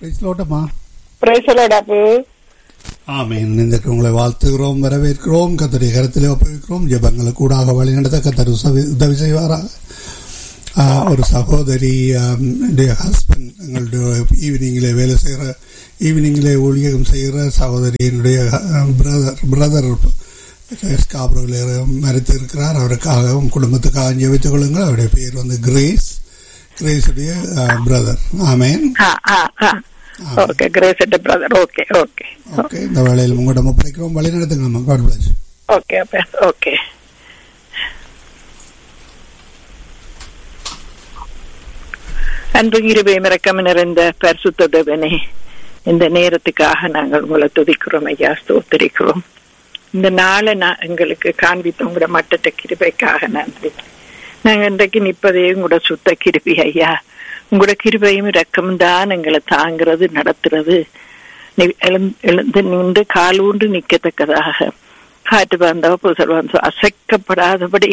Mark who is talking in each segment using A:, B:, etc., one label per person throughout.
A: பிரைஸ்லோட்டமா
B: பிரைசலோடாப்பு
A: ஆமீன் இந்த உங்களை வாழ்த்துகிறோம் வரவேற்கிறோம் கத்தருடைய கருத்திலே ஒப்புவிக்கிறோம் ஜெபங்களை கூடாக வழிநடத்த கத்தர் உசவி- உதவி செய்வாராக ஆ, ஒரு சகோதரி ஹஸ்பண்ட் எங்களுடைய ஈவினிங்கில் வேலை செய்கிற ஈவினிங்கில் ஊழியம் செய்கிற சகோதரியினுடைய பிரதர் பிரதர் ஸ்காப்ரோவில் மறித்து இருக்கிறார் அவருக்காகவும் குடும்பத்துக்காக ஜெபித்துக் கொள்ளுங்கள் அவருடைய பேர் வந்து கிரேஸ் கிரேஸுடைய பிரதர் ஆமேன்
B: okay Grace brother okay okay
A: okay இந்த வேலையில் உங்கள்கிட்ட ஒப்படைக்கிறோம் வழி நடத்துங்க காட் பிளஸ்
B: ஓகே அப்ப ஓகே அன்பு இருபையும் இறக்கம் நிறைந்த பரிசுத்த தேவனே இந்த நேரத்துக்காக நாங்கள் உங்களை துதிக்கிறோம் ஐயா ஸ்தோத்திரிக்கிறோம் இந்த நாளை நான் எங்களுக்கு காண்பித்த உங்களோட மட்டத்த கிருபைக்காக நன்றி நாங்க இன்றைக்கு நிற்பதே உங்களோட சுத்த கிருபி ஐயா உங்களோட கிருபையும் இரக்கமும் தான் எங்களை தாங்கிறது நடத்துறது நி- எழுந்து எழுந்து நின்று கால் ஊன்று நிற்கத்தக்கதாக காற்று வந்தோ புசல் வந்தோ அசைக்கப்படாதபடி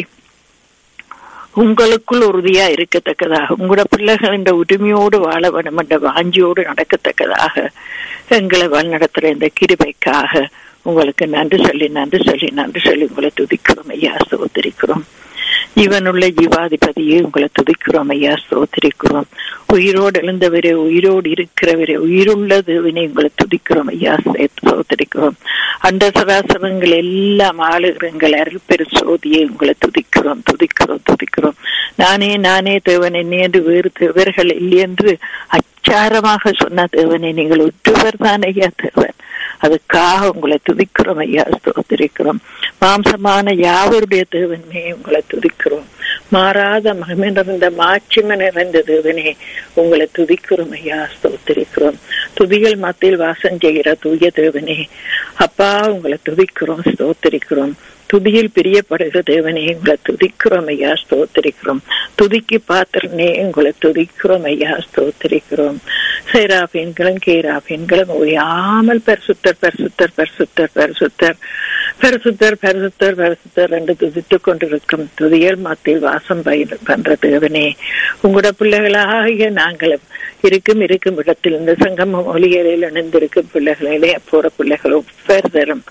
B: உங்களுக்குள் உறுதியா இருக்கத்தக்கதாக உங்களோட பிள்ளைகள் இந்த உரிமையோடு வாழ வேண்டும் என்ற வாஞ்சியோடு நடக்கத்தக்கதாக எங்களை வழிநடத்துற இந்த கிருபைக்காக உங்களுக்கு நன்றி சொல்லி நன்றி சொல்லி நன்றி சொல்லி உங்களை துதிக்கிறோம் ஐயா ஸ்தோத்திரிக்கிறோம் ஜீவனுள்ள ஜீவாதிபதியே உங்களை துதிக்கிறோம் ஐயா ஸ்தோத்திரிக்கிறோம் உயிரோடு எழுந்தவரே உயிரோடு இருக்கிறவரே உயிருள்ள தேவனே உங்களை துதிக்கிறோம் ஐயா ஸ்தோத்திரிக்கிறோம் அந்த சராசரங்கள் எல்லாம் ஆளுகிறங்கள் அருள் பெரு சோதியை உங்களை துதிக்கிறோம் துதிக்கிறோம் துதிக்கிறோம் நானே நானே தேவன் என்னை என்று வேறு தேவர்கள் இல்லை என்று அச்சாரமாக சொன்ன தேவனே நீங்கள் ஒற்றுவர் தான் ஐயா தேவன் அதுக்காக உங்களை துதிக்கிறோம் ஐயா ஸ்தோத்திரிக்கிறோம் மாம்சமான யாவருடைய தேவனே உங்களை துதிக்கிறோம் மாறாத மகிமை நிறைந்த மாட்சிமை நிறைந்த தேவனே உங்களை துதிக்கிறோம் ஐயா ஸ்தோத்திரிக்கிறோம் துதிகள் மத்தியில் வாசம் செய்கிற தூய தேவனே அப்பா உங்களை துதிக்கிறோம் ஸ்தோத்திரிக்கிறோம் துதியில் பிரியப்படுகிற தேவனே உங்களை துதிக்கிறோம் ஐயா ஸ்தோத்திரிக்கிறோம் துதிக்கு பாத்திரனே உங்களை துதிக்கிறோம் ஐயா ஸ்தோத்திரிக்கிறோம் சேராபீன்களும் கேராபீன்களும் ஓயாமல் பரிசுத்தர் பரிசுத்தர் பரிசுத்தர் பரிசுத்தர் பரிசுத்தர் பரிசுத்தர் பரிசுத்தர் என்று துதித்துக் கொண்டிருக்கும் துதியல் மத்தியில் வாசம் பயிர் பண்ற தேவனே உங்களோட பிள்ளைகளாகிய நாங்களும் இருக்கும் இருக்கும் இடத்தில் இந்த சங்கம ஒலியலில் இணைந்திருக்கும் பிள்ளைகளிலே போற பிள்ளைகள் ஒவ்வொருத்தரும்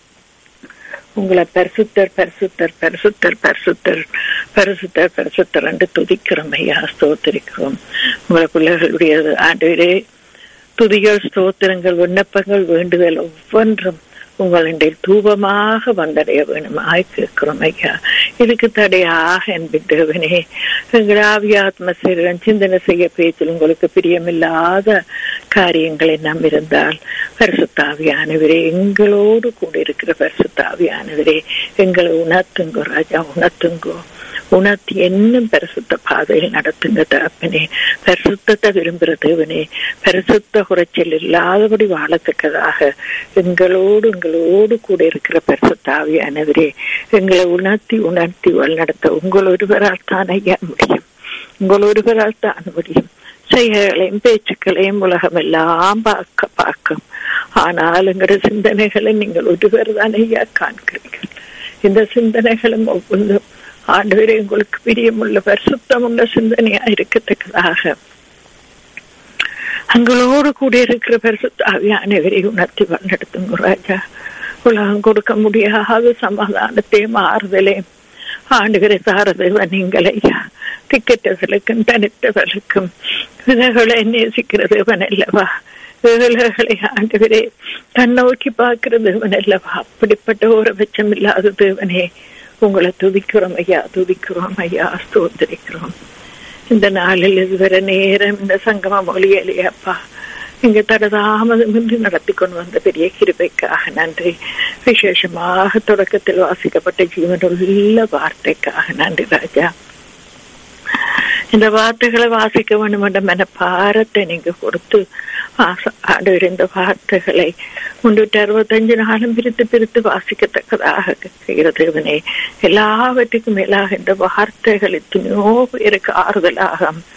B: உங்களை பரிசுத்தர் பரிசுத்தர் பரிசுத்தர் பரிசுத்தர் பரிசுத்தர் பரிசுத்தர் என்று துதிக்கிறோம் ஐயா ஸ்தோத்திரிக்கிறோம் உங்களை பிள்ளைகளுடைய ஆண்டவரே துதிகள் ஸ்தோத்திரங்கள் விண்ணப்பங்கள் வேண்டுதல் ஒவ்வொன்றும் உங்களுடைய தூபமாக வந்தடைய வேணுமாய் கேட்கிறோம் ஐயா இதுக்கு தடையாக என்பின் தேவனே எங்கள் ஆவியாத்ம சரீரம் சிந்தனை செய்ய பேச்சில் உங்களுக்கு பிரியமில்லாத காரியங்களை நம் இருந்தால் பரிசுத்தாவியானவரே எங்களோடு கூட இருக்கிற பரிசுத்தாவியானவரே எங்களை உணர்த்துங்கோ ராஜா உணர்த்துங்கோ உணர்த்தி என்னும் பரிசுத்த பாதையில் நடத்துங்க தகப்பனே பரிசுத்தத்தை விரும்புகிற தேவனே பரிசுத்த குறைச்சல் இல்லாதபடி வாழத்தக்கதாக எங்களோடு எங்களோடு கூட இருக்கிற பரிசுத்தாவியானவரே எங்களை உணர்த்தி உணர்த்தி வழிநடத்த உங்கள் ஒருவரால் தான் ஐயா முடியும் உங்கள் ஒருவரால் தான் முடியும் செய்கைகளையும் பேச்சுக்களையும் உலகம் எல்லாம் பார்க்க பார்க்கும் ஆனால் எங்களோட சிந்தனைகளை நீங்கள் ஒருவர் தான் ஐயா காண்கிறீர்கள் இந்த சிந்தனைகளும் ஒவ்வொன்றும் ஆண்டவரே உங்களுக்கு பிரியமுள்ள பரிசுத்தமுள்ள சிந்தனையா இருக்கத்தக்கதாக அங்களோடு கூட இருக்கிற பரிசுத்தாவியானவரை உணர்த்தி வழிநடத்துங்க ராஜா உலகம் கொடுக்க முடியாத சமாதானத்தையும் ஆறுதலையும் ஆண்டுகிற சாரதேவ நீங்கள் ஐயா திக்கற்றவர்களுக்கும் தனித்தவர்களுக்கும் விதைகளை நேசிக்கிற தேவன் அல்லவா ஏழைகளை ஆண்டுகிறே கண்ணோக்கி பார்க்கிற தேவன் அல்லவா அப்படிப்பட்ட ஒரு பட்சம் இல்லாத தேவனே உங்களை துதிக்கிறோம் ஐயா துதிக்கிறோம் ஐயா ஸ்தோத்திரிக்கிறோம் இந்த நாளில் இதுவரை நேரம் இந்த சங்கம மொழியலையப்பா இங்க தடதாமதமின்றி நடத்தி கொண்டு வந்த பெரிய கிருபைக்காக நன்றி விசேஷமாக தொடக்கத்தில் வாசிக்கப்பட்ட ஜீவனுள்ள வார்த்தைக்காக நன்றி ராஜா இந்த வார்த்தைகளை வாசிக்க வேண்டும் என்ற மனப்பாரத்தை நீங்க கொடுத்து ஆண்டவர் இந்த வார்த்தைகளை முன்னூற்றி அறுபத்தஞ்சு நாளும் பிரித்து பிரித்து வாசிக்கத்தக்கதாக தேவனே எல்லாவற்றுக்கும் மேலாக இந்த வார்த்தைகள் எத்தனையோ பேருக்கு ஆறுதலாக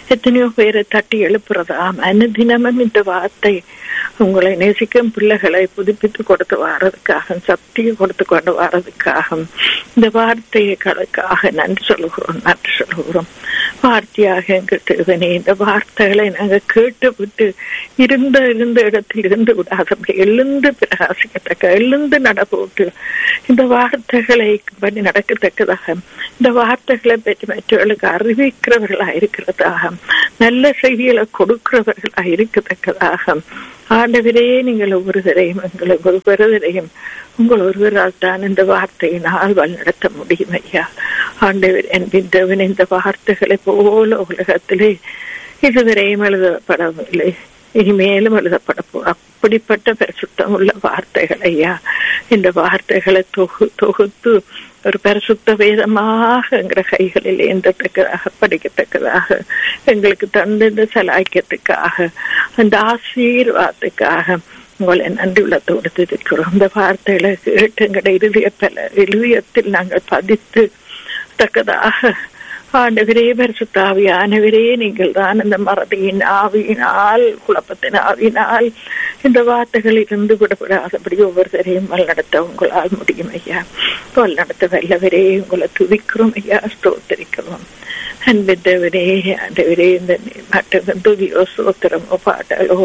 B: எத்தனையோ பேரை தட்டி எழுப்புறதாம் அனுதினமும் இந்த வார்த்தை உங்களை நேசிக்கும் பிள்ளைகளை புதுப்பித்து கொடுத்து வாரதுக்காக சக்தியை கொடுத்து கொண்டு வாரதுக்காக இந்த வார்த்தைகளுக்காக நன்றி சொல்லுகிறோம் நன்றி சொல்லுகிறோம் வார்த்தையாக எங்கள் தேவனே இந்த வார்த்தைகளை நாங்கள் கேட்டு விட்டு இருந்த இருந்த இடத்தில் இருந்து விடாதபடி எழுந்து பிரகாசிக்கத்தக்க எழுந்து நடப்போட்டு இந்த வார்த்தைகளை பண்ணி நடக்கத்தக்கதாக இந்த வார்த்தைகளை பற்றி மற்றவர்களுக்கு அறிவிக்கிறவர்களாக இருக்கிறதாக நல்ல செய்திகளை கொடுக்கிறவர்களாக இருக்கத்தக்கதாக ஆண்டவரே நீங்கள் ஒருவரையும் எங்களை ஒருவரையும் உங்கள் ஒருவரால் தான் இந்த வார்த்தையினால் வழிநடத்த முடியும் ஐயா ஆண்டவர் என்பின்றவன் இந்த வார்த்தைகளை போல உலகத்திலே இதுவரையும் எழுதப்படவில்லை இனிமேலும் எழுதப்பட போ அப்படிப்பட்ட பரிசுத்தம் உள்ள வார்த்தைகள் ஐயா இந்த வார்த்தைகளை தொகு தொகுத்து ஒரு பரிசுத்த வேதமாக எங்கிற கைகளில் ஏந்தத்தக்கதாக படிக்கத்தக்கதாக எங்களுக்கு தந்த இந்த சலாய்க்கத்துக்காக அந்த ஆசீர்வாதத்துக்காக உங்களை நன்றி உள்ளத்தோடு இருக்கிறோம் இந்த வார்த்தைகளை கேட்டு எங்களுடைய இறுதிய பல இறுதியத்தில் நாங்கள் பதித்து தக்கதாக ஆண்டவரே பரிசுத்தாவியானவரே நீங்கள் தான் அந்த மறதியின் ஆவியினால் குழப்பத்தின் ஆவியினால் இந்த வார்த்தைகள் இருந்து விடப்படாதபடி ஒவ்வொருத்தரையும் வழிநடத்த உங்களால் முடியும் ஐயா வழிநடத்த வல்லவரே உங்களை துதிக்கிறோம் ஐயா ஸ்தோத்தரிக்கிறோம் அன்பிந்தவரே ஆண்டவரே இந்த மற்ற துதியோ சோத்திரமோ பாடலோ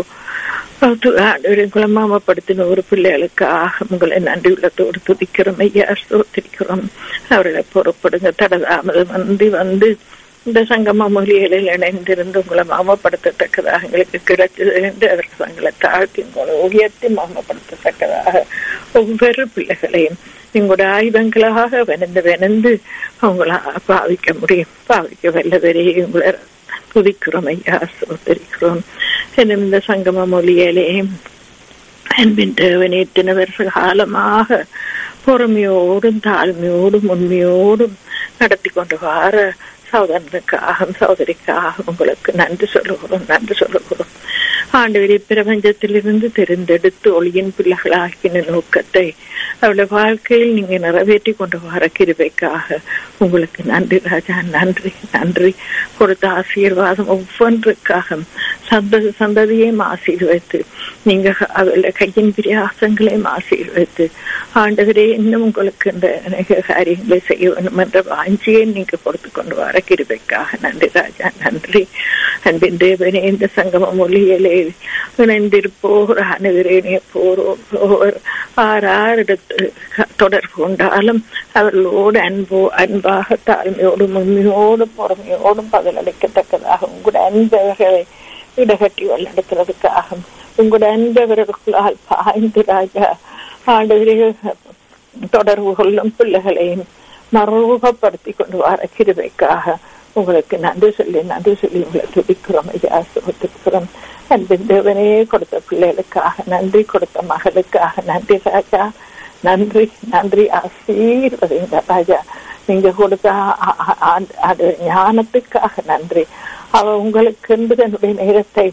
B: ஆண்டவரை மாமப்படுத்தின ஒரு பிள்ளைகளுக்காக உங்களை நன்றி உள்ளத்தோடு துதிக்கிறோம் ஐயா ஸ்தோத்திரிக்கிறோம் அவர்களை பொறுப்படுங்க தடதாமதம் வந்து வந்து இந்த சங்கம மொழிகளில் இணைந்திருந்து உங்களை மாமப்படுத்தத்தக்கதாக எங்களுக்கு கிடைச்சது என்று அவர் தங்களை தாழ்த்தி உங்களை உயர்த்தி மாமப்படுத்தத்தக்கதாக ஒவ்வொரு பிள்ளைகளையும் எங்களுடைய ஆயுதங்களாக வெனந்து வெனந்து அவங்கள பாவிக்க முடியும் பாவிக்க வல்லவரே உங்களை துதிக்கிறோம் ஐயா சோதரிக்கிறோம் என்னும் இந்த சங்கம மொழியிலே அன்பின் தேவனே இத்தனை வருஷ காலமாக பொறுமையோடும் தாழ்மையோடும் உண்மையோடும் நடத்தி கொண்டு வார சகோதரனுக்காக சகோதரிக்காக உங்களுக்கு நன்றி சொல்லுகிறோம் நன்றி சொல்லுகிறோம் ஆண்டவரி பிரபஞ்சத்திலிருந்து தெரிந்தெடுத்து ஒளியின் பிள்ளைகளாக்கின நோக்கத்தை அவளுடைய வாழ்க்கையில் நீங்க நிறைவேற்றி கொண்டு வர கிருபைக்காக உங்களுக்கு நன்றி ராஜா நன்றி நன்றி கொடுத்த ஆசீர்வாதம் ஒவ்வொன்றுக்காக சந்ததி சந்ததியையும் ஆசீர்வைத்து நீங்க அவள கையின் பிரியாசங்களையும் ஆசீர்வைத்து ஆண்டவரே இன்னும் உங்களுக்கு இந்த அநேக காரியங்களை செய்ய வேண்டும் என்ற வாஞ்சியை நீங்க கொடுத்து கொண்டு வர கிருபைக்காக நன்றி ராஜா நன்றி அன்பின் தேவனே இந்த சங்கம மொழியிலே இணைந்திருப்போர் அனைவரேனே போரோர் ஆறார் இடத்து தொடர்பு கொண்டாலும் அவர்களோடு அன்போ அன்பாக தாழ்மையோடும் உண்மையோடும் பொறுமையோடும் பதிலளிக்கத்தக்கதாக உங்களுடைய அன்பவர்களை இடகட்டி வல்லெடுக்கிறதுக்காக உங்களுடைய அன்பவர்களுக்குள்ளால் பாய்ந்து ராஜா ஆண்டவரே தொடர்பு கொள்ளும் பிள்ளைகளையும் மறுரூபப்படுத்தி கொண்டு வர கிருபைக்காக உங்களுக்கு நன்றி சொல்லி நன்றி சொல்லி உங்களை துடிக்கிறோம் ஐயா சுகத்துக்கிறோம் அன்பின் தேவனே கொடுத்த பிள்ளைகளுக்காக நன்றி கொடுத்த மகளுக்காக நன்றி ராஜா நன்றி நன்றி ஆசீர்வதிங்க ராஜா நீங்க கொடுத்த அது ஞானத்துக்காக நன்றி அவ உங்களுக்கு என்னுடைய நேரத்தை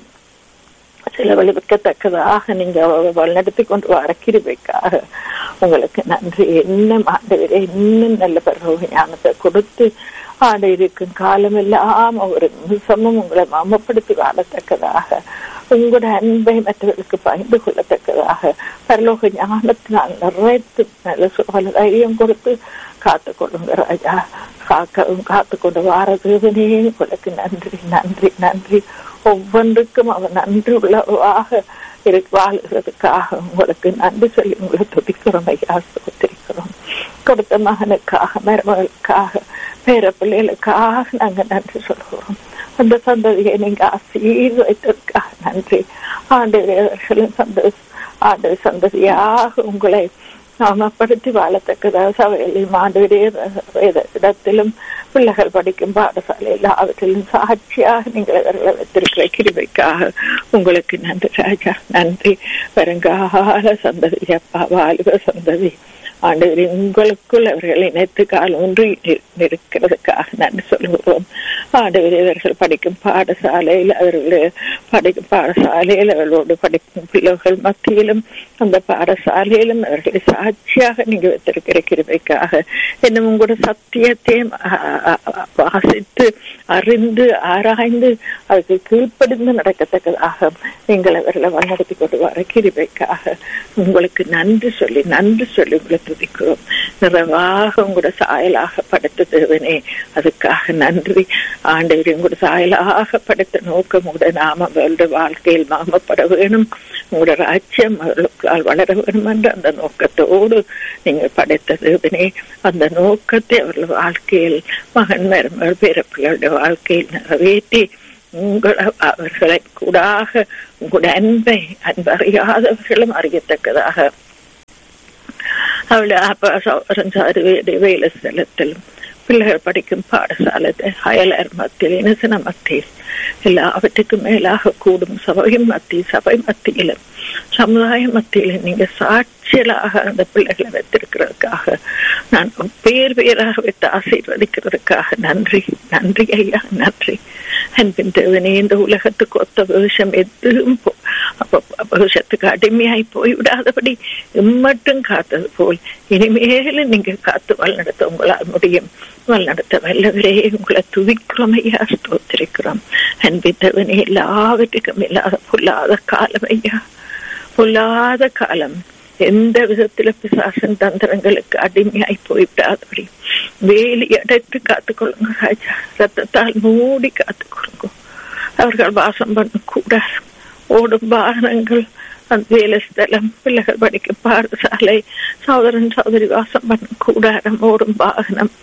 B: செலவழிக்கத்தக்கதாக நீங்க வழிநடத்தி கொண்டு வர கிருபைக்காக உங்களுக்கு நன்றி என்ன ஆண்டவரே இன்னும் நல்ல பருவ ஞானத்தை கொடுத்து ஆண்டு இருக்கும் காலம் எல்லாம் ஒரு நிமிஷமும் உங்களை மமப்படுத்தி வாழத்தக்கதாக உங்களோட அன்பை மற்றவர்களுக்கு பகிர்ந்து கொள்ளத்தக்கதாக பரலோக ஞானத்தினால் நிறைத்து நல்ல சுகல தைரியம் கொடுத்து காத்து கொள்ளுங்க ராஜா காக்கவும் காத்து கொண்டு வார தேவனே உங்களுக்கு நன்றி நன்றி நன்றி ஒவ்வொன்றுக்கும் அவன் நன்றி உள்ளவாக வாழ்கிறதுக்காக உங்களுக்கு நன்றி சொல்லி உங்களை துதிக்கிறோம் ஐயா சுத்திரிக்கிறோம் கொடுத்த மகனுக்காக மருமகளுக்காக பேர பிள்ளைகளுக்காக நாங்க நன்றி சொல்கிறோம் அந்த சந்ததியை நீங்க ஆசீர்வைத்ததுக்காக நன்றி ஆண்டவர்களும் சந்த ஆண்டு சந்ததியாக உங்களை நாமப்படுத்தி வாழத்தக்கதாக சபையிலும் ஆண்டவரே இடத்திலும் பிள்ளைகள் படிக்கும் பாடசாலையில் அவற்றிலும் சாட்சியாக நீங்கள் அவர்களை வைத்திருக்கிற கிருபைக்காக உங்களுக்கு நன்றி ராஜா நன்றி வருங்கால சந்ததி அப்பா வாலிப சந்ததி ஆண்டவரே உங்களுக்குள் அவர்கள் இணைத்து கால் ஒன்றி இருக்கிறதுக்காக நன்றி சொல்கிறோம் ஆண்டவரே அவர்கள் படிக்கும் பாடசாலையில் அவர்கள் படிக்கும் பாடசாலையில் அவர்களோடு படிக்கும் பிள்ளைகள் மத்தியிலும் அந்த பாடசாலையிலும் அவர்களை சாட்சியாக நீங்க வைத்திருக்கிற கிருபைக்காக இன்னும் உங்களோட சத்தியத்தையும் வாசித்து அறிந்து ஆராய்ந்து அதுக்கு கீழ்ப்படிந்து நடக்கத்தக்கதாக நீங்கள் அவர்களை வழிநடத்தி கொண்டு வர கிருபைக்காக உங்களுக்கு நன்றி சொல்லி நன்றி சொல்லி உங்களை துதிக்கிறோம் நிறைவாக உங்களோட சாயலாக படுத்த தேவனே அதுக்காக நன்றி ஆண்டவர் உங்களோட சாயலாக படுத்த நோக்கம் உங்களோட நாம அவருடைய வாழ்க்கையில் மாமப்பட வேணும் உங்களோட ராஜ்யம் அவர்களுக்கால் வளர வேணும் என்ற அந்த நோக்கத்தோடு நீங்கள் படைத்த தேவனே அந்த நோக்கத்தை அவர்கள் வாழ்க்கையில் மகன் மருமகள் பிறப்புகளுடைய வாழ்க்கையில் நிறைவேற்றி உங்களை அவர்களை கூடாக உங்களுடைய அன்பை அன்பறியாதவர்களும் அறியத்தக்கதாக அவளுடைய அப்பா சௌரஞ்சாரு வேலை ஸ்தலத்திலும் பிள்ளைகள் படிக்கும் பாடசாலை அயலர் மத்தியில் இனசன மத்தியில் எல்லாவற்றுக்கும் மேலாக கூடும் சபையும் மத்தி சபை மத்தியிலும் சமுதாய மத்தியில நீங்க சாட்சியலாக அந்த பிள்ளைகளை வைத்திருக்கிறதுக்காக நான் பேர் பேராக வைத்து ஆசீர்வதிக்கிறதுக்காக நன்றி நன்றி ஐயா நன்றி அன்பின் தேவனே இந்த உலகத்துக்கு ஒத்த வேஷம் எதுவும் வேஷத்துக்கு அடிமையாய் போய்விடாதபடி இம்மட்டும் காத்தது போல் இனிமேலும் நீங்க காத்து வழிநடத்த உங்களால் முடியும் வழிநடத்த வல்லவரே உங்களை துதிக்கிறோம் ஐயா ஸ்தோத்திரிக்கிறோம் அன்பித்தவனே எல்லாவற்றுக்கும் இல்லாத பொல்லாத காலம் ஐயா பொல்லாத காலம் எந்த விதத்துல பிசாசன் தந்திரங்களுக்கு அடிமையாய் போய்விடாதபடி வேலி அடைத்து காத்துக்கொள்ளுங்க ராஜா ரத்தத்தால் மூடி காத்துக்கொள்ளுங்க அவர்கள் வாசம் பண்ண கூடாது ஓடும் வாகனங்கள் அந்த வேலை ஸ்தலம் பிள்ளைகள் படிக்கும் பாடசாலை சகோதரன் சகோதரி வாசம் பண்ண கூடாரம் ஓடும் வாகனம்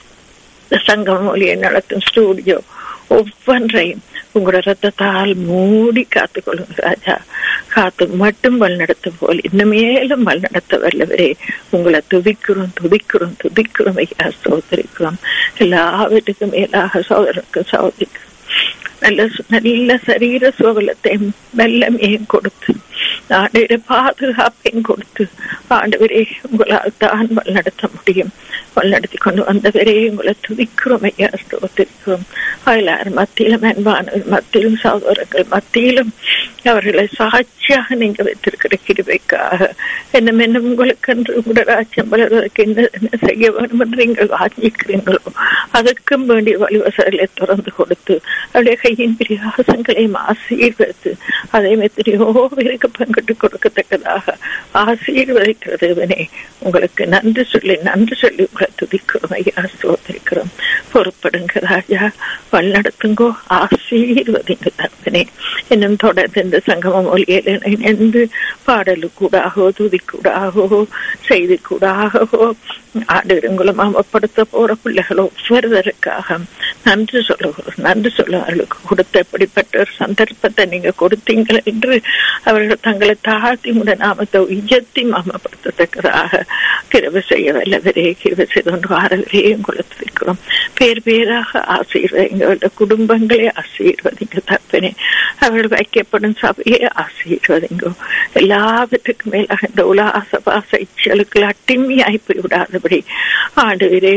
B: சங்கம் மொழியை நடத்தும் ஸ்டூடியோ ஒவ்வொன்றையும் உங்களோட ரத்தத்தால் மூடி காத்துக்கொள்ளுங்க ராஜா காத்து மட்டும் வழிநடத்தும் போல் இன்னமேலும் வழிநடத்த வல்லவரே உங்களை துதிக்கிறோம் துதிக்கிறோம் துதிக்கிறோம் ஐயா சோதரிக்கிறோம் எல்லாவற்றுக்கும் மேலாக சோதரனுக்கும் சோதரிக்கும் நல்ல நல்ல சரீர சுகலத்தையும் வெள்ளமையும் கொடுத்து ஆண்டவரை பாதுகாப்பையும் கொடுத்து ஆண்டவரே உங்களால் தான் வழிநடத்த முடியும் வழிநடத்தி கொண்டு வந்தவரே உங்களை துதிக்கிறோம் ஐயா ஸ்தோத்திரிக்கிறோம் அயலார் மத்தியிலும் அன்பானவர் மத்தியிலும் சகோதரர்கள் மத்தியிலும் அவர்களை சாட்சியாக நீங்க வைத்திருக்கிற கிருபைக்காக என்ன என்ன உங்களுக்கு என்று உங்களோட ராஜ்யம் வளர்வதற்கு என்ன என்ன செய்ய வேண்டும் என்று நீங்கள் வாஞ்சிக்கிறீங்களோ அதற்கும் வேண்டிய வழிவசங்களை திறந்து கொடுத்து அவருடைய கையின் பிரியாசங்களையும் ஆசீர்வதித்து அதையும் எத்தனையோ பேருக்கு பங்கிட்டு கொடுக்கத்தக்கதாக ஆசீர்வதிக்கிறதுவனே உங்களுக்கு நன்றி சொல்லி நன்றி சொல்லி உங்களை துதிக்கிறோம் ஐயா சோதரிக்கிறோம் பொறுப்படுங்க ராஜா வழிநடத்துங்கோ ஆசீர்வதிங்க தப்பனே இன்னும் தொடர்ந்து இந்த சங்கம மொழியில் இணைந்து பாடலு கூடாகோ துதி கூடாகோ செய்தி கூடாகவோ ஆடுகளும் அமப்படுத்த போற பிள்ளைகள் ஒவ்வொருவருக்காக நன்றி சொல்லுகிறோம் நன்றி சொல்ல அவர்களுக்கு கொடுத்த எப்படிப்பட்ட ஒரு சந்தர்ப்பத்தை நீங்க கொடுத்தீங்கள் என்று அவர்கள் தங்களை தாழ்த்தி உட நாமத்தை உயர்த்தி மாமப்படுத்தத்தக்கதாக கிருப செய்ய வல்லவரே கிருப செய்து கொண்டு வாரவரே உங்களை துதிக்கிறோம் பேர் பேராக ஆசீர்வதிங்க குடும்பங்களே ஆசீர்வதிங்க தப்பனே அவர்கள் வைக்கப்படும் சபையை ஆசீர்வதிங்க எல்லாவற்றுக்கும் மேலாக இந்த உலாச பாச இச்சலுக்கு அட்டிமையாய் போய் விடாதபடி ஆண்டு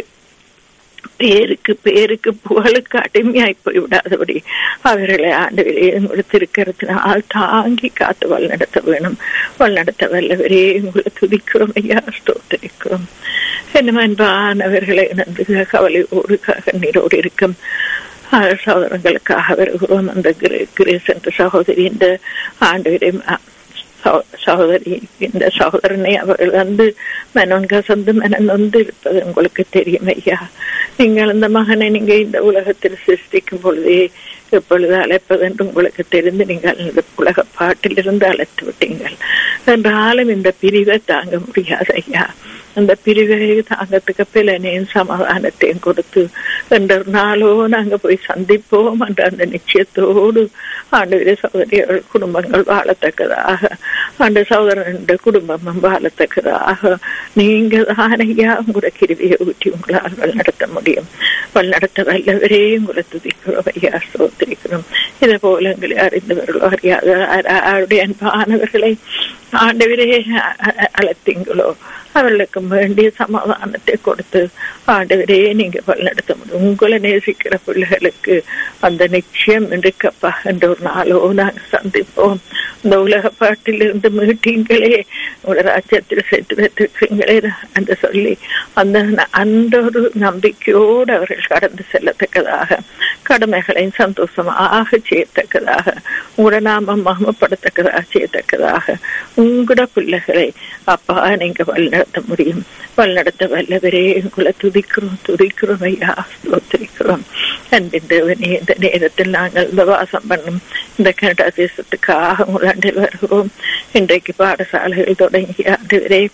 B: பேருக்கு பேருக்கு புகழுக்கு அடிமையாய் போய் விடாதபடி அவர்களை ஆண்டவரே கொடுத்திருக்கிறதுனால் தாங்கி காத்து வழிநடத்த வேணும் வழிநடத்த வல்லவரே உங்களை துதிக்கிறோம் ஐயா ஸ்தோத்தரிக்கிறோம் என்ன அன்பானவர்களை நன்றி கவலையோடு கண்ணீரோடு இருக்கும் சகோதரங்களுக்காக வருகிறோம் அந்த கிரேஸ் என்ற சகோதரி இந்த ஆண்டு சகோதரி இந்த சகோதரனை அவர்கள் வந்து மனம் கசந்து மனம் நொந்து இருப்பது உங்களுக்கு தெரியும் ஐயா நீங்கள் அந்த மகனை நீங்க இந்த உலகத்தில் சிருஷ்டிக்கும் பொழுதே எப்பொழுது அழைப்பது என்று உங்களுக்கு தெரிந்து நீங்கள் இந்த உலக பாட்டிலிருந்து அழைத்து விட்டீங்கள் என்றாலும் இந்த பிரிவை தாங்க முடியாது ஐயா அந்த பிரிவை தாங்கத்துக்கு பிள்ளனையும் சமாதானத்தையும் கொடுத்து என்ற நாளோ நாங்க போய் சந்திப்போம் என்ற அந்த நிச்சயத்தோடு ஆண்டு சகோதரிகள் குடும்பங்கள் வாழத்தக்கதாக ஆண்டு சகோதரனுடைய குடும்பமும் வாழத்தக்கதாக நீங்க தான் ஐயா உங்களோட கிருவியை ஊற்றி உங்களால் வழிநடத்த முடியும் வழிநடத்த வல்லவரே உங்களை துதிக்கிறோம் ஐயா சோத்திரிக்கிறோம் இதே போல எங்களை அறிந்தவர்களோ அறியாத அவருடைய அன்பானவர்களை ஆண்டவரே அ- அ- அழைத்தீங்களோ அவர்களுக்கு வேண்டிய சமாதானத்தை கொடுத்து ஆண்டவரே நீங்க வழிநடத்த முடியும் உங்களை நேசிக்கிற பிள்ளைகளுக்கு அந்த நிச்சயம் இருக்கப்பா என்ற ஒரு நாளோ நாங்கள் சந்திப்போம் இந்த உலக பாட்டிலிருந்து மீட்டீங்களே உங்களோட ராஜ்யத்தில் சேர்த்து வைத்திருக்கீங்களே என்று சொல்லி அந்த ந- அந்த ஒரு நம்பிக்கையோடு அவர்கள் கடந்து செல்லத்தக்கதாக கடமைகளையும் சந்தோஷமாக செய்யத்தக்கதாக உங்களோட நாம மகமப்படுத்தக்கதாக செய்யத்தக்கதாக உங்களோட பிள்ளைகளை அப்பா நீங்க வழிநடத்த முடியும் வழிநடத்த வல்லவரே உங்களை துதிக்கிறோம் துதிக்கிறோம் ஐயா ஸ்தோத்திரிக்கிறோம் அன்பின் தேவனே இந்த நேரத்தில் நாங்கள் இந்த வாசம் பண்ணும் இந்த கனடா தேசத்துக்காக உங்களாண்டில் வருகிறோம் இன்றைக்கு பாடசாலைகள் தொடங்கி ஆண்டு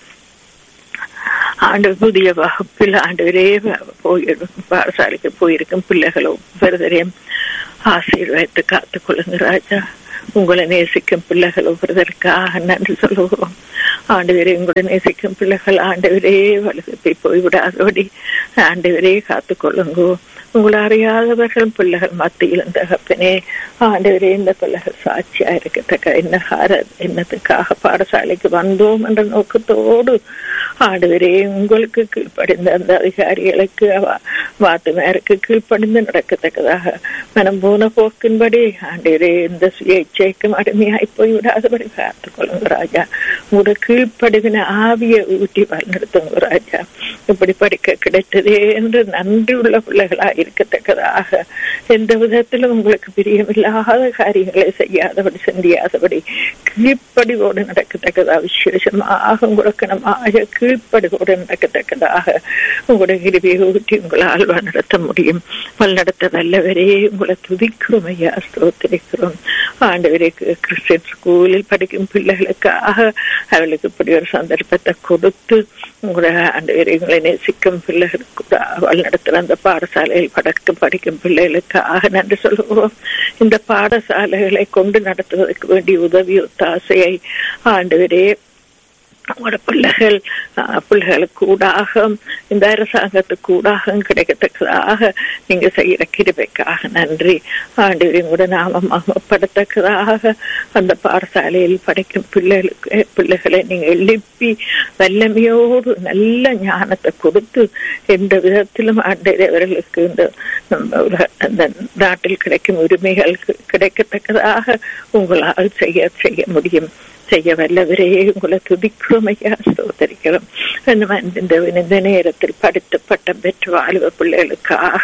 B: ஆண்டு புதிய வகுப்பில் ஆண்டு போயிருக்கும் பாடசாலைக்கு போயிருக்கும் பிள்ளைகளோ ஒவ்வொருவரையும் ஆசீர்வாதத்தை காத்துக் கொள்ளுங்க ராஜா உங்களை நேசிக்கும் பிள்ளைகள் ஒவ்வொருவருக்காக நன்றி சொல்லுகிறோம் ஆண்டவரே உங்களை நேசிக்கும் பிள்ளைகள் ஆண்டவரே வலுப்பை போய்விடாதபடி ஆண்டவரே காத்துக்கொள்ளுங்கோ உங்களை அறியாதவர்கள் பிள்ளைகள் மத்தியில் இந்த தகப்பனே ஆண்டவரே இந்த பிள்ளைகள் சாட்சியா இருக்கத்தக்க என்ன கார என்னத்துக்காக பாடசாலைக்கு வந்தோம் என்ற நோக்கத்தோடு ஆண்டவரே உங்களுக்கு கீழ்ப்படிந்த அந்த அதிகாரிகளுக்கு அவ- வாத்துமாருக்கு கீழ்ப்படிந்து நடக்கத்தக்கதாக மனம் போன போக்கின்படி ஆண்டவரே இந்த சுயேட்சைக்கும் அடிமையாய் போய் விடாதபடி காத்துக் கொள்ளுங்க ராஜா உங்களோட கீழ்ப்படிவின ஆவியை ஊட்டி வழிநடத்துங்க ராஜா இப்படி படிக்க கிடைத்ததே என்று நன்றி உள்ள பிள்ளைகளா இருக்கத்தக்கதாக எந்த விதத்திலும் உங்களுக்கு பிரியமில்லாத காரியங்களை செய்யாதபடி சிந்தியாதபடி கீழ்ப்படிவோடு நடக்கத்தக்கதா விசேஷமாக உங்களுக்கு நமாக கீழ்ப்படிவோடு நடக்கத்தக்கதாக உங்களுடைய கிருபியை ஊட்டி உங்களால் நடத்த முடியும் வழிநடத்த வல்லவரே உங்களை துதிக்கிறோம் ஐயா ஸ்தோத்திரிக்கிறோம் ஆண்டவரே கிறிஸ்டியன் ஸ்கூலில் படிக்கும் பிள்ளைகளுக்காக அவளுக்கு இப்படி ஒரு சந்தர்ப்பத்தை கொடுத்து உங்களை ஆண்டவரே உங்களை நேசிக்கும் பிள்ளைகளுக்கு கூட வழிநடத்துகிற அந்த பாடசாலையில் படக்கும் படிக்கும் பிள்ளைகளுக்காக நன்றி சொல்லுவோம் இந்த பாடசாலைகளை கொண்டு நடத்துவதற்கு வேண்டிய உதவி ஒத்தாசையை ஆண்டவரே உங்களோட பிள்ளைகள் அஹ், பிள்ளைகளுக்கு ஊடாக இந்த அரசாங்கத்துக்கு ஊடாக கிடைக்கத்தக்கதாக நீங்க செய்யற கிருபைக்காக நன்றி ஆண்டு உங்களோட நாம மகப்படுத்தக்கதாக அந்த பாடசாலையில் படிக்கும் பிள்ளைகளுக்கு பிள்ளைகளை நீங்க எழுப்பி வல்லமையோடு நல்ல ஞானத்தை கொடுத்து எந்த விதத்திலும் ஆண்டு அவர்களுக்கு இந்த நம்ம உலக- அந்த நாட்டில் கிடைக்கும் உரிமைகள் கிடைக்கத்தக்கதாக உங்களால் செய்ய செய்ய முடியும் செய்ய வல்லவரே உங்களை துதிக்கிறோம் ஐயா சோதரிக்கிறோம் இந்த இந்த நேரத்தில் படித்து பட்டம் பெற்று வாழுவ பிள்ளைகளுக்காக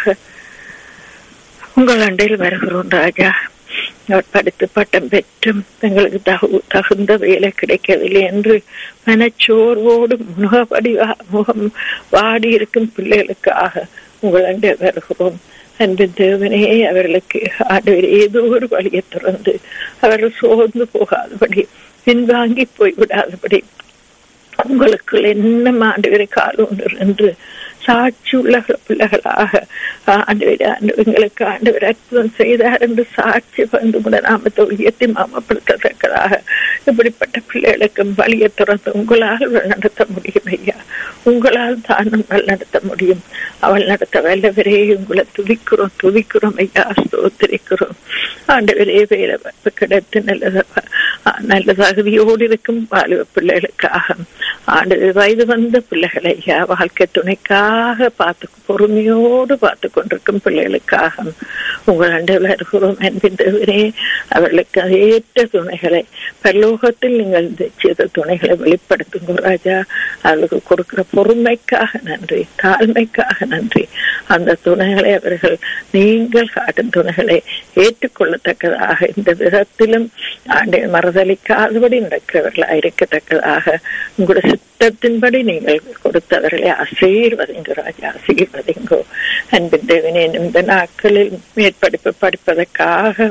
B: உங்கள் அண்டையில் வருகிறோம் ராஜா அவர் படித்து பட்டம் பெற்றும் தங்களுக்கு தகு தகுந்த வேலை கிடைக்கவில்லை என்று மனச்சோர்வோடு முகப்படி வா- முகம் வாடி இருக்கும் பிள்ளைகளுக்காக உங்கள் அண்டை வருகிறோம் அன்பின் தேவனே அவர்களுக்கு ஆண்டவர் ஏதோ ஒரு வழியை திறந்து அவர்கள் சோர்ந்து போகாதபடி பின்வாங்கி போய்விடாதபடி உங்களுக்கு என்ன ஆண்டவரை காலம் என்று சாட்சி உள்ள பிள்ளைகளாக ஆண்டவர் எங்களுக்கு ஆண்டவர் அற்புதம் செய்தார் என்று சாட்சி வந்து கூட நாமத்தை உயர்த்தி மாமப்படுத்தத்தக்கதாக இப்படிப்பட்ட பிள்ளைகளுக்கு வழியை திறந்து உங்களால் நடத்த முடியும் ஐயா உங்களால் தானும் நடத்த முடியும் அவள் நடத்த வல்லவரே உங்களை துதிக்கிறோம் துதிக்கிறோம் ஐயா ஸ்தோத்திரிக்கிறோம் ஆண்டவரே வேலை வாய்ப்பு கிடைத்து நல்ல நல்ல தகுதியோடு இருக்கும் வாலிப பிள்ளைகளுக்காக ஆண்டு வயது வந்த பிள்ளைகளை ஐயா வாழ்க்கை துணைக்காக பார்த்து பொறுமையோடு பார்த்து கொண்டிருக்கும் பிள்ளைகளுக்காக உங்கள் அண்டையில் இருக்கிறோம் அன்பின் தவிரே அவர்களுக்கு ஏற்ற துணைகளை பரலோகத்தில் நீங்கள் செய்த துணைகளை வெளிப்படுத்துங்க ராஜா அவர்களுக்கு கொடுக்கிற பொறுமைக்காக நன்றி தாழ்மைக்காக நன்றி அந்த துணைகளை அவர்கள் நீங்கள் காட்டும் துணைகளை ஏற்றுக்கொள்ளத்தக்கதாக இந்த விதத்திலும் ஆண்டை மறுதளிக்காதபடி நடக்கிறவர்களாக இருக்கத்தக்கதாக உங்களோட சித்தத்தின்படி நீங்கள் கொடுத்தவர்களை ஆசீர்வதிங்க ராஜா ஆசீர்வதிங்கோ அன்பின் தேவனே இந்த நாட்களில் மேற்படிப்பு படிப்பதற்காக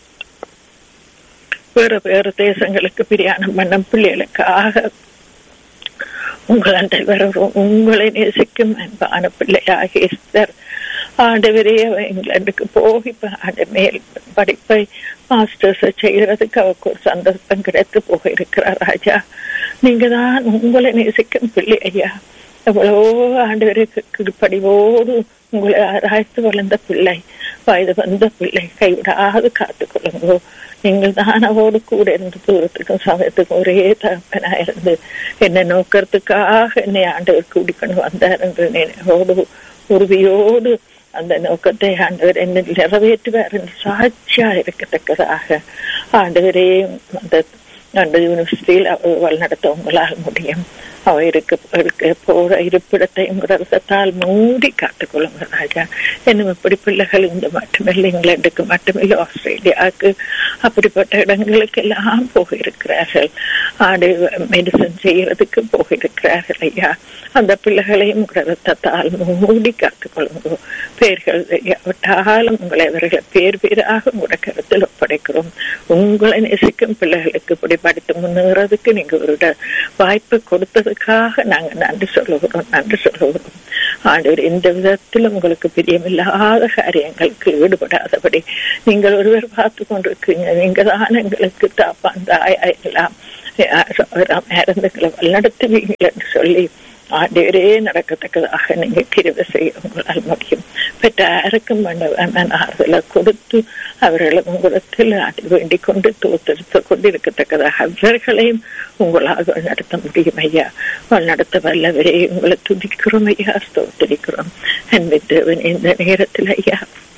B: வேறு வேறு தேசங்களுக்கு பிரயாணம் பண்ணும் பிள்ளைகளுக்காக உங்கள் அண்டை வருகிறோம் உங்களை நேசிக்கும் அன்பான பிள்ளையாக எஸ்தர் ஆண்டவரே இங்கிலாந்துக்கு போய் இப்ப ஆண்டு மேல் படிப்பை மாஸ்டர்ஸ் செய்யறதுக்கு அவருக்கு ஒரு சந்தர்ப்பம் கிடைத்து போக இருக்கிறார் ராஜா நீங்க தான் உங்களை நேசிக்கும் பிள்ளை ஐயா எவ்வளவோ ஆண்டவருக்கு கீழ்ப்படிவோடு உங்களை ஆராய்த்து வளர்ந்த பிள்ளை வயது வந்த பிள்ளை கைவிடாது காத்துக்கொள்ளுங்கோ நீங்கள் தான் அவரோடு கூட இருந்து தூரத்துக்கும் சமயத்துக்கும் ஒரே தகப்பனா இருந்து என்னை நோக்கிறதுக்காக என்னை ஆண்டவர் கூடிக்கொண்டு வந்தார் என்று நினைவோடு உறுதியோடு அந்த நோக்கத்தை ஆண்டவர் என்ன நிறைவேற்றுவார் என்று சாட்சியா இருக்கத்தக்கதாக ஆண்டவரே அந்த அந்த யூனிவர்சிட்டியில் வழிநடத்த உங்களால் முடியும் அவ இருக்க இருக்க போற இருப்பிடத்தை உங்கள் ரசத்தால் மூடி காத்துக்கொள்ளுங்க ராஜா இன்னும் இப்படி பிள்ளைகள் இந்த மட்டுமில்லை இங்கிலாந்துக்கு மட்டுமில்லை ஆஸ்திரேலியாவுக்கு அப்படிப்பட்ட இடங்களுக்கு எல்லாம் போயிருக்கிறார்கள் ஆடு மெடிசன் செய்யறதுக்கு போயிருக்கிறார்கள் ஐயா அந்த பிள்ளைகளையும் உங்கள் ரத்தத்தால் மூடி காத்துக்கொள்ளுங்க பேர்கள் விட்டாலும் உங்களை அவர்களை பேர் பேராக உங்களோட கருத்தில் ஒப்படைக்கிறோம் உங்களை நேசிக்கும் பிள்ளைகளுக்கு இப்படி படித்து முன்னேறதுக்கு நீங்க ஒரு வாய்ப்பு கொடுத்ததுக்காக நாங்க நன்றி சொல்லுகிறோம் நன்றி சொல்லுகிறோம் ஆண்டவர் எந்த விதத்திலும் உங்களுக்கு பிரியமில்லாத காரியங்களுக்கு ஈடுபடாதபடி நீங்கள் ஒருவர் பார்த்து கொண்டிருக்கீங்க நீங்க தான் எங்களுக்கு தாப்பான் தாயா எல்லாம் இறந்துங்களை வழிநடத்துவீங்க என்று சொல்லி ஆண்டவரே நடக்கத்தக்கதாக நீங்க கிருவை செய்ய உங்களால் முடியும் பெற்றாருக்கும் ஆறுதலை கொடுத்து அவர்களை உங்களிடத்தில் ஆடி வேண்டிக் கொண்டு தோத்தெடுத்து கொண்டு இருக்கத்தக்கதாக அவர்களையும் உங்களால் நடத்த முடியும் ஐயா நடத்த வல்லவரே உங்களை துதிக்கிறோம் ஐயா ஸ்தோத்தரிக்கிறோம் அன்பித்தவன் இந்த நேரத்தில் ஐயா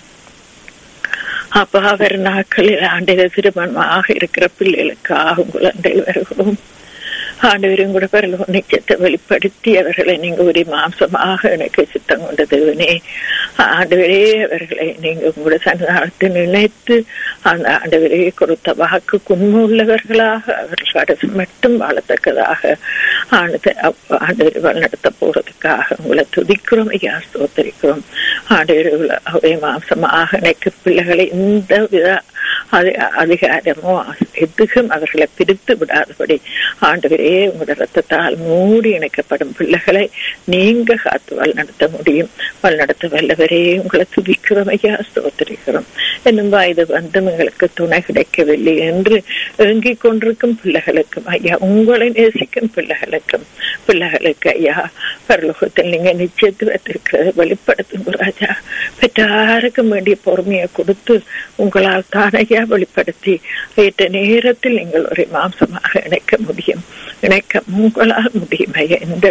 B: அப்பா அவர் நாட்களில் ஆண்டில திருமணமாக இருக்கிற பிள்ளைகளுக்காக உங்கள் அண்டையில் வருகிறோம் ஆண்டவரும் கூட பரலோ நிச்சயத்தை வெளிப்படுத்தி அவர்களை நீங்க ஒரு மாம்சமாக எனக்கு சித்தம் கொண்ட தேவனே ஆண்டவரே அவர்களை நீங்க உங்களோட சன்னிதானத்தை நினைத்து அந்த ஆண்டவரே கொடுத்த வாக்கு உண்மை உள்ளவர்களாக அவர்கள் கடைசி மட்டும் வாழத்தக்கதாக ஆண்டவர் நடத்த போறதுக்காக உங்களை துதிக்கிறோம் ஐயா ஸ்தோத்தரிக்கிறோம் ஆண்டவர் அவை மாம்சமாக எனக்கு பிள்ளைகளை இந்த வித அதிகாரமோ எதுக்கும் அவர்களை பிரித்து விடாதபடி ஆண்டவரே உங்களோட ரத்தத்தால் மூடி இணைக்கப்படும் பிள்ளைகளை நீங்க காத்து வல் நடத்த முடியும் வல் நடத்த வல்லவரே உங்களை துதிக்கிறோம் ஐயா ஸ்தோத்திரிக்கிறோம் என்னும் வயது வந்து எங்களுக்கு துணை கிடைக்கவில்லை என்று ஏங்கிக் கொண்டிருக்கும் பிள்ளைகளுக்கும் ஐயா உங்களை நேசிக்கும் பிள்ளைகளுக்கும் பிள்ளைகளுக்கு ஐயா பரலோகத்தில் நீங்க நிச்சயத்து வைத்திருக்கிறது வெளிப்படுத்துங்க ராஜா பெற்றாருக்கும் வேண்டிய பொறுமையை கொடுத்து உங்களால் தான் ஐயா வெளிப்படுத்தி ஏற்ற நேரத்தில் நீங்கள் ஒரு மாம்சமாக இணைக்க முடியும் இணைக்க உங்களால் முடியும் ஐயா எந்த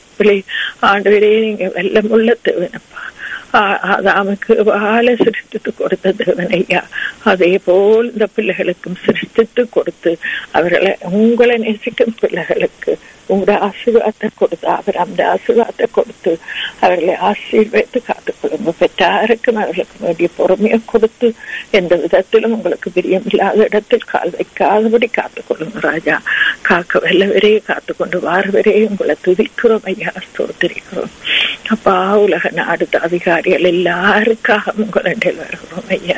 B: ஆண்டு நீங்க வெள்ளமுள்ள தேவனப்பா அதாமுக்கு வாழ சிருஷ்டித்து கொடுத்த தேவனையா அதே போல் இந்த பிள்ளைகளுக்கும் சிருஷ்டித்து கொடுத்து அவர்களை உங்களை நேசிக்கும் பிள்ளைகளுக்கு உங்களோட ஆசீர்வாதத்தை கொடுத்து அவர் அந்த ஆசீர்வாதத்தை கொடுத்து அவர்களை ஆசீர்வதித்து காத்துக்கொள்ளுங்க பெற்றாருக்கும் அவர்களுக்கு வேண்டிய பொறுமையை கொடுத்து எந்த விதத்திலும் உங்களுக்கு பிரியம் இல்லாத இடத்தில் கால் வைக்காதபடி காத்துக்கொள்ளுங்க ராஜா காக்க வெள்ளவரே காத்துக்கொண்டு வாரவரே உங்களை துதிக்கிறோம் ஐயா ஸ்தோத்திரிக்கிறோம் அப்பா உலக நாடு அதிகாரிகள் எல்லாருக்காக உங்களிடம் வருகிறோம் ஐயா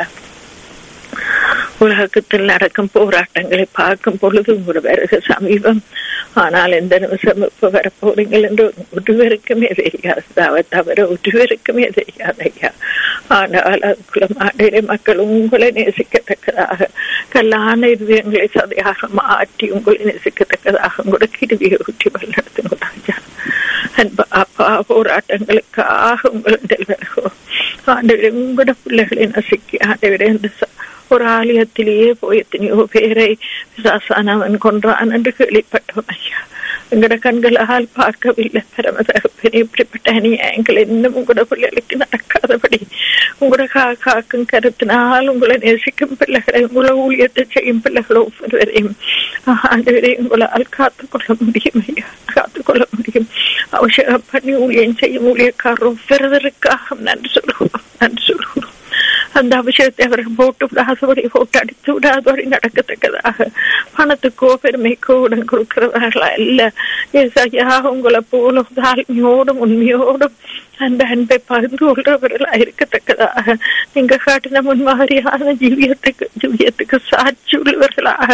B: உலகத்தில் நடக்கும் போராட்டங்களை பார்க்கும் பொழுது உங்களோட வருக சமீபம் ஆனால் எந்த நிமிஷம் இப்ப வரப்போறீங்கள் என்று ஒருவருக்குமே தெரியாது அதை தவிர ஒருவருக்குமே தெரியாது ஐயா ஆனால் அதுக்குள்ள மாநில மக்கள் உங்களை நேசிக்கத்தக்கதாக கல்லான இதயங்களை சதையாக மாற்றி உங்களை நேசிக்கத்தக்கதாக உங்களோட கிருவியை ஊற்றி வழிநடத்தணும் ராஜா அப்பா போராட்டங்களுக்காக உங்களிடம் வருகிறோம் ஆண்டவரே உங்களோட பிள்ளைகளை நசுக்கி ஆண்டவரே இந்த ஒரு ஆலயத்திலேயே போய் எத்தனையோ பேரை சாசானவன் கொன்றான் என்று கேள்விப்பட்டோம் ஐயா எங்கட கண்களால் பார்க்கவில்லை பரமதகப்பனே இப்படிப்பட்ட அநியாயங்கள் இன்னும் உங்களோட பிள்ளைகளுக்கு நடக்காதபடி உங்களோட கா காக்கும் கருத்தினால் உங்களை நேசிக்கும் பிள்ளைகளை உங்களை ஊழியத்தை செய்யும் பிள்ளைகளை ஒவ்வொருவரையும் ஆண்டவரையும் உங்களால் காத்துக்கொள்ள முடியும் ஐயா காத்துக்கொள்ள முடியும் அவசியம் பண்ணி ஊழியம் செய்யும் ஊழியக்காரர் ஒவ்வொருவருக்காக நன்றி சொல்லுவோம் நன்றி சொல்லுவோம் அந்த அபிஷேகத்தை அவர்கள் போட்டு விடாதபடி போட்டு அடித்து விடாதபடி நடக்கத்தக்கதாக பணத்துக்கோ பெருமைக்கோ உடன் கொடுக்கிறவர்களா இல்ல ஐயா உங்களை போல தாழ்மையோடும் உண்மையோடும் அந்த அன்பை பகிர்ந்து கொள்றவர்களா இருக்கத்தக்கதாக நீங்க காட்டின முன்மாதிரியான ஜீவியத்துக்கு ஜீவியத்துக்கு சாட்சி உள்ளவர்களாக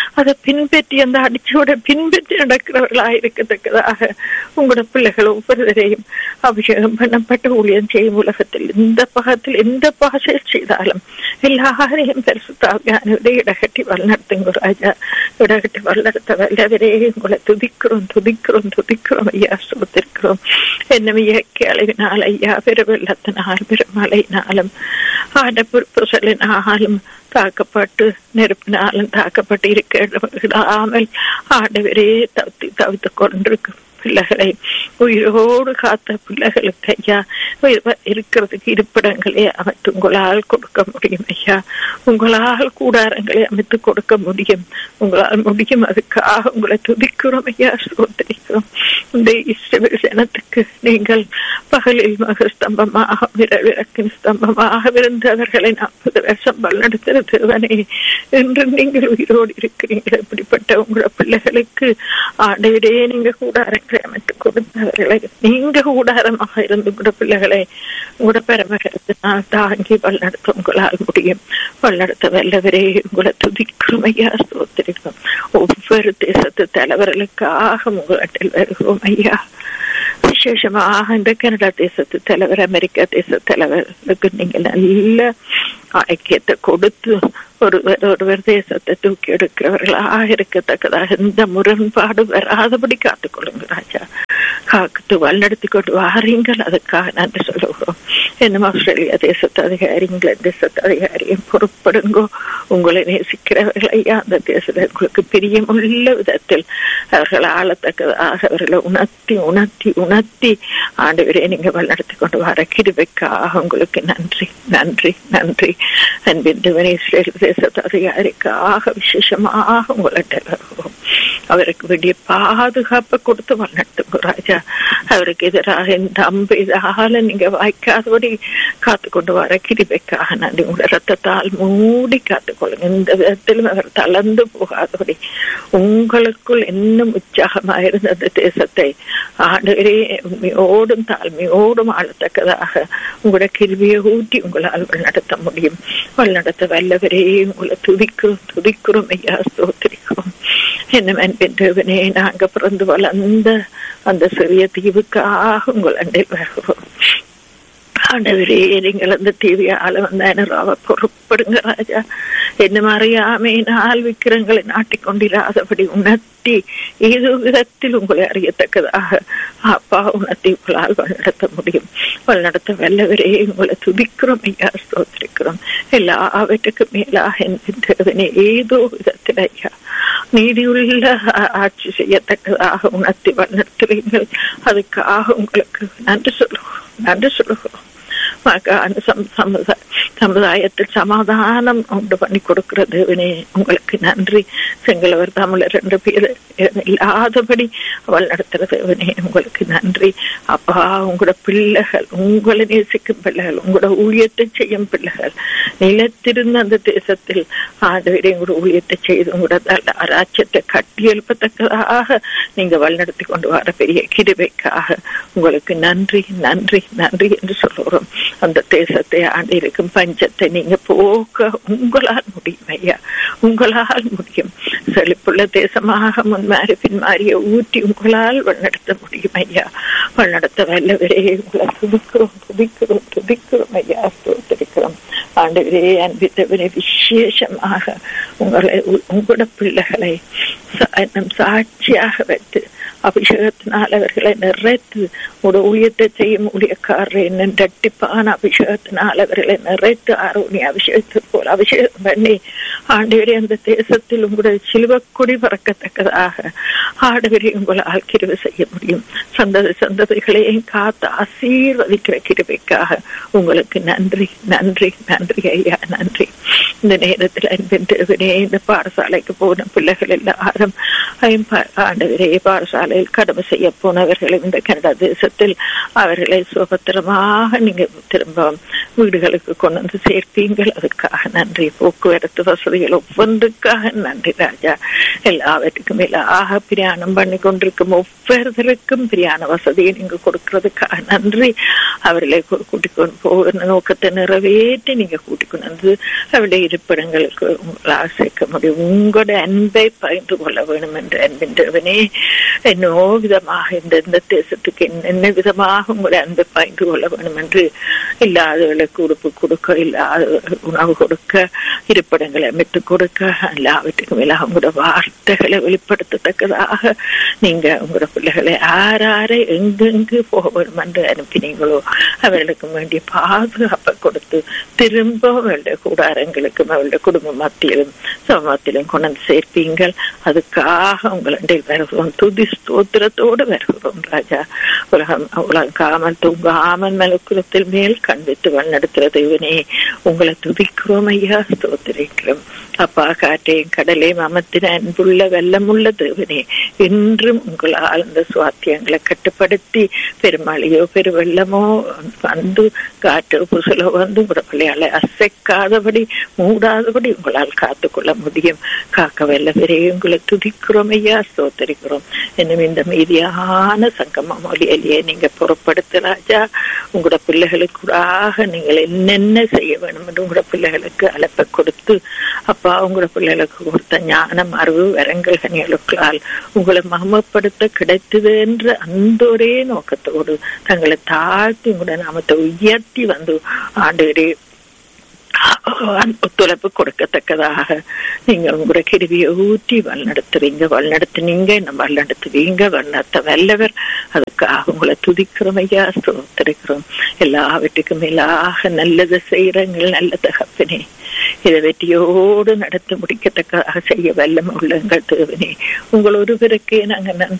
B: அதை பின்பற்றி அந்த அடிச்சோட பின்பற்றி நடக்கிறவர்களாக இருக்கத்தக்கதாக உங்களோட பிள்ளைகள் ஒவ்வொருவரையும் அபிஷேகம் பண்ணப்பட்ட ஊழியம் செய்யும் உலகத்தில் எந்த பாகத்தில் எந்த பாஷையில் செய்தாலும் எல்லாரையும் பெருசுத்தாவியானவரை இடகட்டி வழிநடத்துங்க ராஜா இடகட்டி வழிநடத்த வல்லவரே உங்களை துதிக்கிறோம் துதிக்கிறோம் துதிக்கிறோம் ஐயா சுத்திருக்கிறோம் என்ன இயற்கை அளவினால் ஐயா பெருவெள்ளத்தினால் பெருமழையினாலும் ஆட புசலினாலும் தாக்கப்பட்டு நெருப்பினாலும் தாக்கப்பட்டு இருக்கிறாமல் ஆண்டவரே தவித்து தவித்து கொண்டிருக்கும் பிள்ளைகளை உயிரோடு காத்த பிள்ளைகளுக்கு ஐயா இருக்கிறதுக்கு இருப்பிடங்களே அமைத்து உங்களால் கொடுக்க முடியும் ஐயா உங்களால் கூடாரங்களை அமைத்து கொடுக்க முடியும் உங்களால் முடியும் அதுக்காக உங்களை துதிக்கிறோம் ஐயா சோதரிக்கிறோம் இந்த இஸ்ரவேல் ஜனத்துக்கு நீங்கள் பகலில் மக ஸ்தம்பமாக விரவிறக்கின் ஸ்தம்பமாக இருந்தவர்களை நாற்பது வருஷம் வழிநடத்துகிற தேவனே என்று நீங்கள் உயிரோடு இருக்கிறீர்கள் இப்படிப்பட்ட உங்களோட பிள்ளைகளுக்கு ஆண்டவரே நீங்க கூடாரங்களை அமைத்து கொடுத்தவர்களை நீங்க கூடாரமாக இருந்து உங்களோட பிள்ளைகளை உங்களோட பெருமகத்தினால் தாங்கி வழிநடத்த உங்களால் முடியும் வழிநடத்த வல்லவரே உங்களை துதிக்கிறோம் ஐயா ஸ்தோத்திரிக்கிறோம் ஒவ்வொரு தேசத்து தலைவர்களுக்காக உங்களிடத்தில் வருகிறோம் ஐயா விசேஷமாக இந்த கனடா தேசத்து தலைவர் அமெரிக்கா தேச தலைவருக்கு நீங்க நல்ல ஐக்கியத்தை கொடுத்து ஒருவர் ஒருவர் தேசத்தை தூக்கி எடுக்கிறவர்களாக இருக்கத்தக்கதாக எந்த முரண்பாடு வராதபடி காத்துக்கொள்ளுங்க ராஜா காத்து வழிநடத்தி கொண்டு வாரீங்கள் அதுக்காக நன்றி சொல்லுகிறோம் என்ன ஆஸ்திரேலியா தேசத்து அதிகாரி இங்கிலாந்து தேசத்து அதிகாரியும் பொறுப்படுங்கோ உங்களை நேசிக்கிறவர்கள் ஐயா அந்த தேசத்தில் உங்களுக்கு பிரியமுள்ள விதத்தில் அவர்கள் ஆளத்தக்கதாக அவர்களை உணர்த்தி உணர்த்தி உணர்த்தி ஆண்டவரே நீங்க வழிநடத்தி கொண்டு வர கிருபைக்காக உங்களுக்கு நன்றி நன்றி நன்றி அன்பின் இஸ்ரேல் தேசத்து அதிகாரிக்காக விசேஷமாக உங்கள்கிட்ட வருவோம் அவருக்கு வேண்டிய பாதுகாப்பை கொடுத்து வழிநடத்துங்க ராஜா அவருக்கு எதிராக இந்த அம்பு இதால நீங்க வாய்க்காதபடி காத்து கொண்டு வர கிருபைக்காக நன்றி உங்களோட ரத்தத்தால் மூடி காத்துக்கொள்ளுங்க இந்த விதத்திலும் அவர் தளர்ந்து போகாதபடி உங்களுக்குள் இன்னும் உற்சாகமாக இருந்த அந்த தேசத்தை ஆண்டவரே உண்மையோடும் தாழ்மையோடும் ஆளத்தக்கதாக உங்களோட கிருவியை ஊட்டி உங்களால் நடத்த முடியும் வழிநடத்த வல்லவரே உங்களை துதிக்கிறோம் துதிக்கிறோம் ஐயா ஸ்தோத்திரிக்கிறோம் என்ன அன்பின்றவனே நாங்க பிறந்து வளர்ந்த அந்த சிறிய தீவுக்காக உங்கள் அண்டில் வருகிறோம் ஆண்டவரே நீங்கள் அந்த தீவியால வந்த பொறுப்படுங்க ராஜா என்ன மறையாமையினால் விக்கிரங்களை நாட்டிக்கொண்டிராதபடி உணர்த்தி ஏதோ விதத்தில் உங்களை அறியத்தக்கதாக அப்பா உணர்த்தி உங்களால் வழிநடத்த முடியும் வழிநடத்த வல்லவரே உங்களை துதிக்கிறோம் ஐயா ஸ்தோத்திரிக்கிறோம் எல்லாவற்றுக்கும் மேலாக என்கின்றவனே ஏதோ விதத்தில் ஐயா நீதியுள்ள ஆட்சி செய்யத்தக்கதாக உணர்த்தி வழிநடத்துவீங்கள் அதுக்காக உங்களுக்கு நன்றி சொல்லுவோம் நன்றி சொல்லுகிறோம் சமுதாயத்தில் சமாதானம் உண்டு பண்ணி கொடுக்கிற தேவனே உங்களுக்கு நன்றி செங்கலவர் தமிழர் ரெண்டு பேர் இல்லாதபடி அவள் நடத்துற தேவனே உங்களுக்கு நன்றி அப்பா உங்களோட பிள்ளைகள் உங்களை நேசிக்கும் பிள்ளைகள் உங்களோட ஊழியத்தை செய்யும் பிள்ளைகள் நிலத்திருந்த அந்த தேசத்தில் ஆண்டவரே உங்களோட ஊழியத்தை செய்து உங்களோட அராட்சியத்தை கட்டி எழுப்பத்தக்கதாக நீங்க வழிநடத்தி கொண்டு வர பெரிய கிருபைக்காக உங்களுக்கு நன்றி நன்றி நன்றி என்று சொல்லுகிறோம் அந்த தேசத்தை ஆண்டு இருக்கும் பஞ்சத்தை நீங்க போக்க உங்களால் முடியும் ஐயா உங்களால் முடியும் செழிப்புள்ள தேசமாக முன்மாறி பின்மாறிய ஊற்றி உங்களால் வழிநடத்த முடியும் ஐயா வழிநடத்த வல்லவரே உங்களை துதிக்கிறோம் துதிக்கிறோம் துதிக்கிறோம் ஐயா ஸ்தோத்திரிக்கிறோம் ஆண்டவரே அன்பித்தவரே விசேஷமாக உங்களை உங்களோட பிள்ளைகளை சாட்சியாக வைத்து அபிஷேகத்தினால் அவர்களை நிறைத்து உட ஊழியத்தை செய்யும் ஊழியக்காரரை இரட்டிப்பான அபிஷேகத்தினால் அவர்களை நிறைத்து ஆரோனி அபிஷேகத்தை போல் அபிஷேகம் பண்ணி ஆண்டவரே அந்த தேசத்தில் உங்களுடைய சிலுவக்கொடி பறக்கத்தக்கதாக ஆண்டவரை உங்களால் கிருவை செய்ய முடியும் சந்ததி சந்ததிகளையும் காத்து ஆசீர்வதிக்கிற கிருவைக்காக உங்களுக்கு நன்றி நன்றி நன்றி ஐயா நன்றி இந்த நேரத்தில் அன்பின் தேவனே இந்த பாடசாலைக்கு போன பிள்ளைகள் எல்லாரும் ஆண்டவரே பாடசாலையில் கடமை செய்ய போனவர்களும் இந்த கனடா தேசத்தில் அவர்களை சுபத்திரமாக நீங்க திரும்ப வீடுகளுக்கு கொண்டு வந்து சேர்ப்பீங்கள் அதுக்காக நன்றி போக்குவரத்து வசதிகள் ஒவ்வொன்றுக்காக நன்றி ராஜா எல்லாவற்றுக்கும் மேலாக பிரயாணம் பண்ணி கொண்டிருக்கும் ஒவ்வொருத்தருக்கும் பிரியான வசதியை நீங்க கொடுக்கறதுக்காக நன்றி அவர்களை கூட்டிக் கொண்டு போகிற நோக்கத்தை நிறைவேற்றி நீங்க கூட்டிக் கொண்டு வந்து அவருடைய இருப்பிடங்களுக்கு உங்களால் சேர்க்க முடியும் உங்களோட அன்பை பகிர்ந்து கொள்ள வேணும் என்ற அன்பின்றவனே என்னோ விதமாக இந்த இந்த தேசத்துக்கு என்னென்ன விதமாக உங்களோட அன்பை பகிர்ந்து கொள்ள வேணும் என்று இல்லாதவர்களுக்கு உடுப்பு கொடுக்க இல்லாத உணவு கொடுக்க இருப்பிடங்களை அமைத்து கொடுக்க எல்லாவற்றுக்கும் எல்லாம் உங்களோட வார்த்தைகளை வெளிப்படுத்தத்தக்கதாக நீங்க உங்களோட பிள்ளைகளை ஆறாரை எங்கெங்கு போக வேண்டும் என்று அனுப்பினீங்களோ அவர்களுக்கு வேண்டிய பாதுகாப்பை கொடுத்து திரும்ப அவருடைய கூடாரங்களுக்கும் அவருடைய குடும்ப மத்தியிலும் சமத்திலும் கொண்டு சேர்ப்பீங்கள் அதுக்காக உங்களிடையில் வருகிறோம் துதி ஸ்தோத்திரத்தோடு வருகிறோம் ராஜா உலகம் உலகாமல் தூங்காமல் மலக்குலத்தில் மேல் கண் வைத்து வழிநடத்துகிற தெய்வனே உங்களை துதிக்கிறோம் ஐயா ஸ்தோத்திரிக்கிறோம் அப்பா காற்றையும் கடலையும் அமர்த்தின அன்புள்ள வெள்ளமுள்ள தேவனே இன்றும் உங்களால் இந்த சுவாத்தியங்களை கட்டுப்படுத்தி பெருமழையோ பெருவெள்ளமோ வந்து காற்று புசலோ வந்து உங்களோட பிள்ளையால அசைக்காதபடி மூடாதபடி உங்களால் காத்துக்கொள்ள முடியும் காக்க வெள்ள பெரிய உங்களை துதிக்கிறோம் ஐயா ஸ்தோத்தரிக்கிறோம் இன்னும் இந்த மீதியான சங்கம மொழியிலேயே நீங்க புறப்படுத்த ராஜா உங்களோட பிள்ளைகளுக்குடாக நீங்கள் என்னென்ன செய்ய வேணும் என்று உங்களோட பிள்ளைகளுக்கு அழைப்பை கொடுத்து அப்பா உங்களோட பிள்ளைகளுக்கு கொடுத்த ஞானம் அறிவு வரங்கள் கனிகளுக்களால் உங்களை மகமப்படுத்த கிடைத்தது என்ற அந்த ஒரே நோக்கத்தோடு தங்களை தாழ்த்தி உங்களோட நாமத்தை உயர்த்தி வந்து ஆண்டு ஒத்துழைப்பு கொடுக்கத்தக்கதாக நீங்க உங்களோட கிருவியை ஊற்றி வழிநடத்துவீங்க வழிநடத்துனீங்க என்ன வழிநடத்துவீங்க வழிநடத்த வல்லவர் அதுக்காக உங்களை துதிக்கிறோம் ஐயா ஸ்தோத்திரிக்கிறோம் எல்லாவற்றுக்கும் மேலாக நல்லதை செய்யறங்கள் நல்ல தகப்பனே இதை வெற்றியோடு நடத்தி முடிக்கத்தக்கதாக செய்ய வல்லம் உள்ளங்கள் தேவனே உங்கள் ஒருவருக்கே நாங்கள் நன்றி